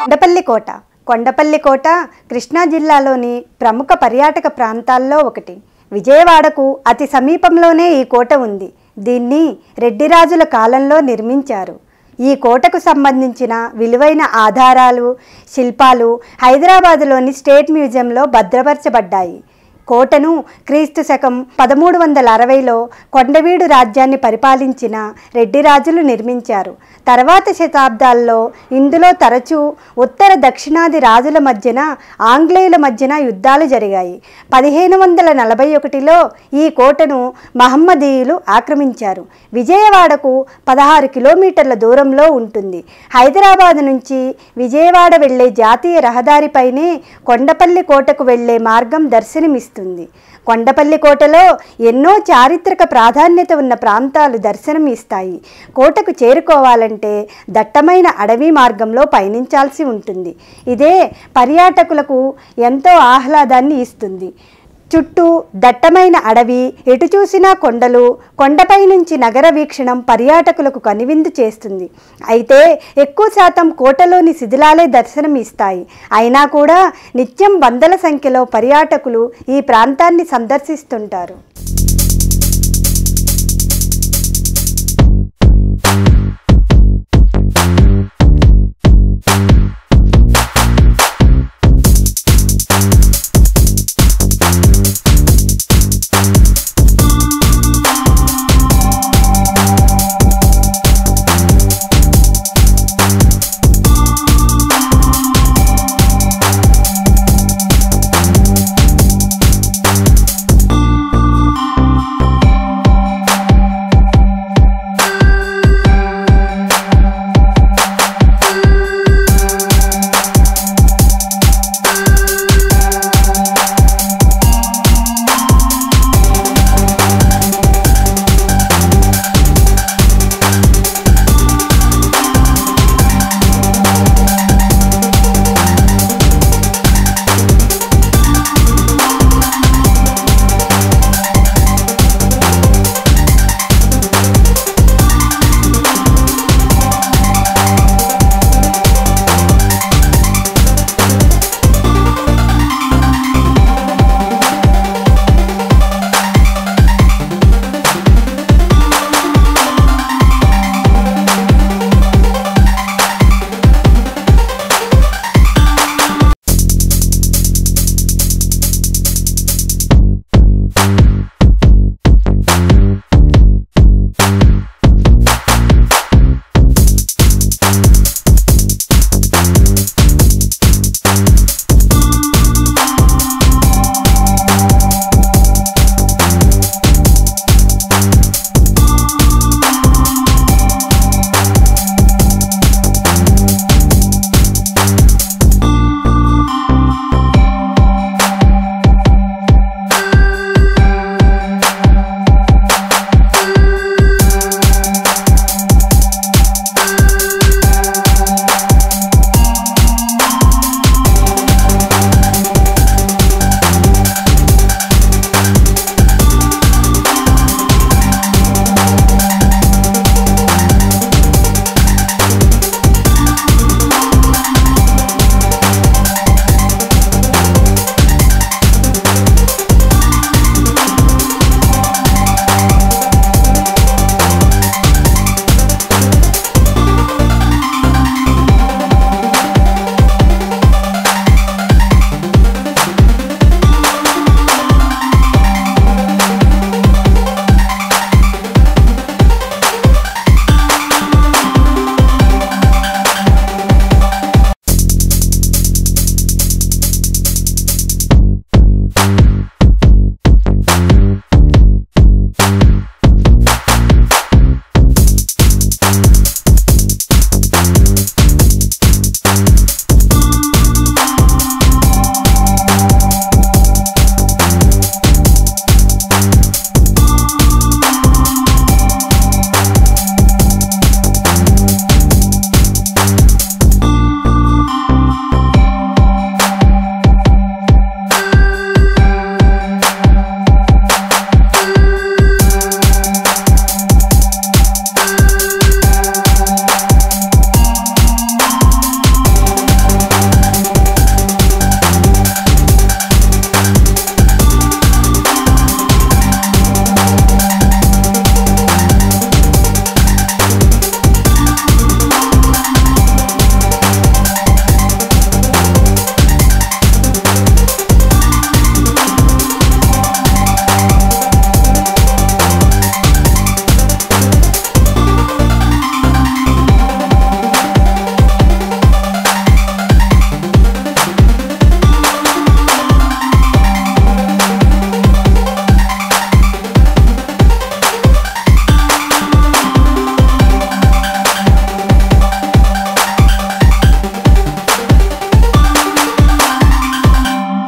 కొండపల్లి కోట కొండపల్లి కోట కృష్ణా జిల్లాలోని ప్రముఖ పర్యాటక ప్రాంతాల్లో ఒకటి విజయవాడకు అతి సమీపంలోనే ఈ కోట ఉంది దీన్ని రెడ్డిరాజుల కాలంలో నిర్మించారు ఈ కోటకు సంబంధించిన విలువైన ఆధారాలు శిల్పాలు హైదరాబాదులోని స్టేట్ మ్యూజియంలో భద్రపరచబడ్డాయి కోటను క్రీస్తు శకం పదమూడు వందల అరవైలో కొండవీడు రాజ్యాన్ని పరిపాలించిన రెడ్డి రాజులు నిర్మించారు తర్వాత శతాబ్దాల్లో ఇందులో తరచూ ఉత్తర దక్షిణాది రాజుల మధ్యన ఆంగ్లేయుల మధ్యన యుద్ధాలు జరిగాయి పదిహేను వందల నలభై ఒకటిలో ఈ కోటను మహమ్మదీయులు ఆక్రమించారు విజయవాడకు పదహారు కిలోమీటర్ల దూరంలో ఉంటుంది హైదరాబాద్ నుంచి విజయవాడ వెళ్లే జాతీయ రహదారిపైనే కొండపల్లి కోటకు వెళ్లే మార్గం దర్శనమిస్తుంది కొండపల్లి కోటలో ఎన్నో చారిత్రక ప్రాధాన్యత ఉన్న ప్రాంతాలు దర్శనం ఇస్తాయి కోటకు చేరుకోవాలంటే దట్టమైన అడవి మార్గంలో పయనించాల్సి ఉంటుంది ఇదే పర్యాటకులకు ఎంతో ఆహ్లాదాన్ని ఇస్తుంది చుట్టూ దట్టమైన అడవి ఎటు చూసినా కొండలు కొండపై నుంచి నగర వీక్షణం పర్యాటకులకు కనువిందు చేస్తుంది అయితే ఎక్కువ శాతం కోటలోని శిథిలాలే దర్శనం ఇస్తాయి అయినా కూడా నిత్యం వందల సంఖ్యలో పర్యాటకులు ఈ ప్రాంతాన్ని సందర్శిస్తుంటారు